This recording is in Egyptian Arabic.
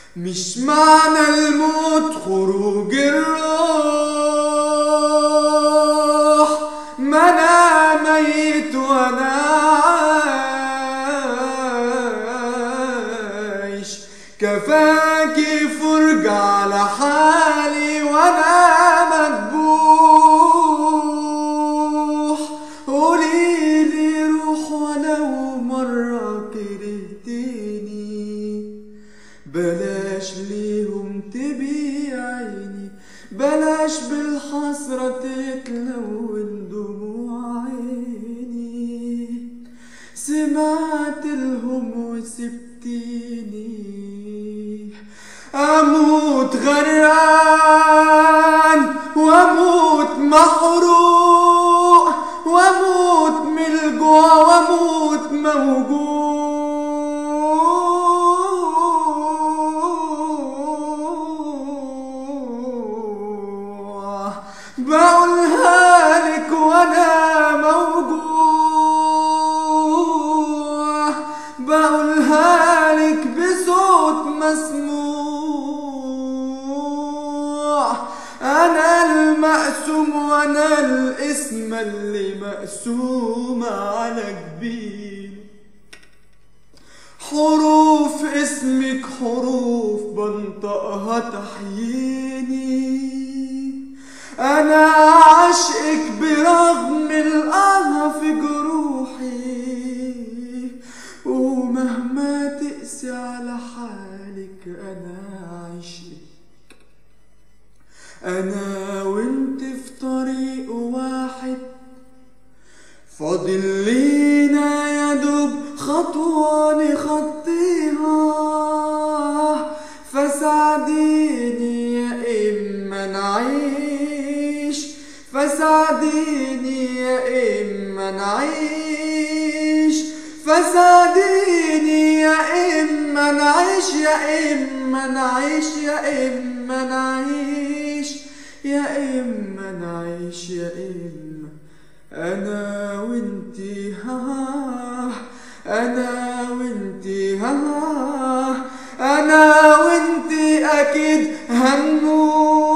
مش معنى الموت خروج الروح ما انا ميت وانا عايش كفاكي فرجة على حالي وانا مذبوح قوليلي روح ولو مرة كرهتني بلاش ليهم تبيعيني بلاش بالحسرة تتلون دموع عيني سمعت لهم وسبتيني أموت غرقان وأموت محروق وأموت من الجوع وأموت موجوع بقولها لك وأنا موجوع بقولها لك بصوت مسموع أنا المقسوم وأنا الاسم اللي مقسوم على جبين حروف اسمك حروف بنطقها تحييني أنا عشقك برغم القهر في جروحي ومهما تقسي على حالك أنا عشقك أنا وانت في طريق واحد فاضل لينا يا دوب خطوة نخطيها فساعديني يا إما نعيش فساعديني يا إما نعيش فساعديني يا إما نعيش يا إما نعيش يا إما نعيش يا إما نعيش يا إما أنا وانتي ها أنا وانتي ها أنا وانتي أكيد هنموت